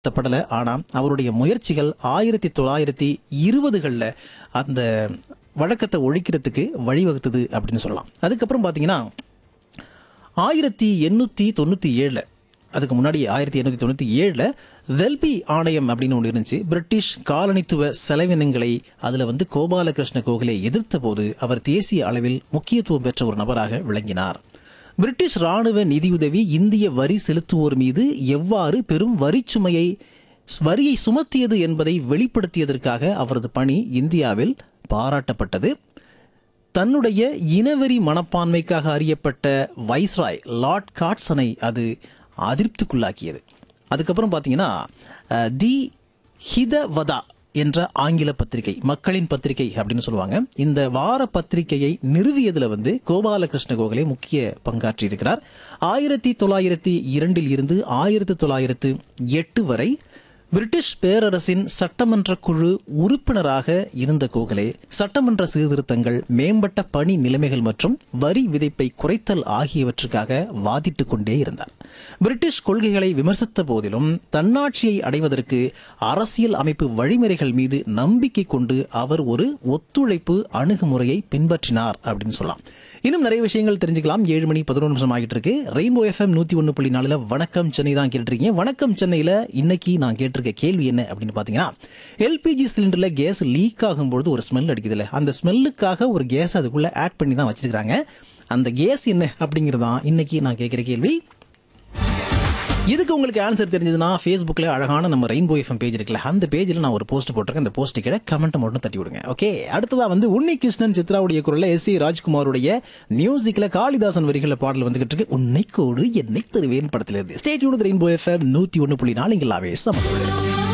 படல ஆனா அவருடைய முயற்சிகள் ஆயிரத்தி தொள்ளாயிரத்தி இருபதுகளில் அந்த வழக்கத்தை ஒழிக்கிறதுக்கு வழிவகுத்தது அப்படின்னு சொல்லலாம் அதுக்கப்புறம் பார்த்தீங்கன்னா ஆயிரத்தி எண்ணூற்றி தொண்ணூற்றி ஏழில் அதுக்கு முன்னாடி ஆயிரத்தி எண்ணூற்றி தொண்ணூற்றி ஏழில் வெல்பி ஆணையம் அப்படின்னு ஒன்று இருந்துச்சு பிரிட்டிஷ் காலனித்துவ செலவினங்களை அதில் வந்து கோபாலகிருஷ்ண கோகலே எதிர்த்த போது அவர் தேசிய அளவில் முக்கியத்துவம் பெற்ற ஒரு நபராக விளங்கினார் பிரிட்டிஷ் ராணுவ நிதியுதவி இந்திய வரி செலுத்துவோர் மீது எவ்வாறு பெரும் வரிச்சுமையை வரியை சுமத்தியது என்பதை வெளிப்படுத்தியதற்காக அவரது பணி இந்தியாவில் பாராட்டப்பட்டது தன்னுடைய இனவெறி மனப்பான்மைக்காக அறியப்பட்ட வைஸ்ராய் லார்ட் காட்சனை அது அதிருப்திக்குள்ளாக்கியது அதுக்கப்புறம் பார்த்தீங்கன்னா அஹ், தி ஹிதவதா என்ற ஆங்கில பத்திரிகை மக்களின் பத்திரிகை அப்படின்னு சொல்லுவாங்க இந்த வார பத்திரிகையை நிறுவியதுல வந்து கோபாலகிருஷ்ண கோகலே முக்கிய பங்காற்றி இருக்கிறார் ஆயிரத்தி தொள்ளாயிரத்தி இரண்டில் இருந்து ஆயிரத்தி தொள்ளாயிரத்து எட்டு வரை பிரிட்டிஷ் பேரரசின் சட்டமன்ற குழு உறுப்பினராக இருந்த கோகலே சட்டமன்ற சீர்திருத்தங்கள் மேம்பட்ட பணி நிலைமைகள் மற்றும் வரி விதிப்பை குறைத்தல் ஆகியவற்றுக்காக வாதிட்டுக் கொண்டே இருந்தார் பிரிட்டிஷ் கொள்கைகளை விமர்சித்த போதிலும் தன்னாட்சியை அடைவதற்கு அரசியல் அமைப்பு வழிமுறைகள் மீது நம்பிக்கை கொண்டு அவர் ஒரு ஒத்துழைப்பு அணுகுமுறையை பின்பற்றினார் அப்படின்னு சொல்லலாம் இன்னும் நிறைய விஷயங்கள் தெரிஞ்சுக்கலாம் ஏழு மணி பதினொன்று நிமிஷம் ஆகிட்டு இருக்கு ரெயின்போ எஃப்எம் நூத்தி ஒன்று புள்ளி நாலுல வணக்கம் சென்னை தான் கேட்டிருக்கீங்க வணக்கம் சென்னையில இன்னைக்கு நான் கேட்டிருக்க கேள்வி என்ன அப்படின்னு பாத்தீங்கன்னா எல்பிஜி சிலிண்டர்ல கேஸ் லீக் ஆகும்பொழுது ஒரு ஸ்மெல் அடிக்குதுல்ல அந்த ஸ்மெல்லுக்காக ஒரு கேஸ் அதுக்குள்ள ஆட் பண்ணி தான் வச்சிருக்காங்க அந்த கேஸ் என்ன அப்படிங்கிறதான் இன்னைக்கு நான் கேட்கிற கேள்வி இதுக்கு உங்களுக்கு ஆன்சர் தெரிஞ்சதுன்னா ஃபேஸ்புக்கில் அழகான நம்ம ரெயின்போ எஃப்எம் பேஜ் இருக்குல்ல அந்த பேஜில் நான் ஒரு போஸ்ட் போட்டிருக்கேன் அந்த போஸ்ட் கீழே கமெண்ட் மட்டும் தட்டி விடுங்க ஓகே அடுத்ததா வந்து உன்னி கிருஷ்ணன் சித்ராவுடைய குரல்ல எஸ் சி ராஜ்குமாருடைய மியூசிக்கில் காளிதாசன் வரிகளில் பாடல் வந்துகிட்டு இருக்கு உன்னை கோடு என்னை தருவேன் படத்துல இருந்து ஸ்டேட் யூனிட் ரெயின்போ எஃப்எம் நூற்றி ஒன்று புள்ளி நாலு இங்கே சமத்துள்ளது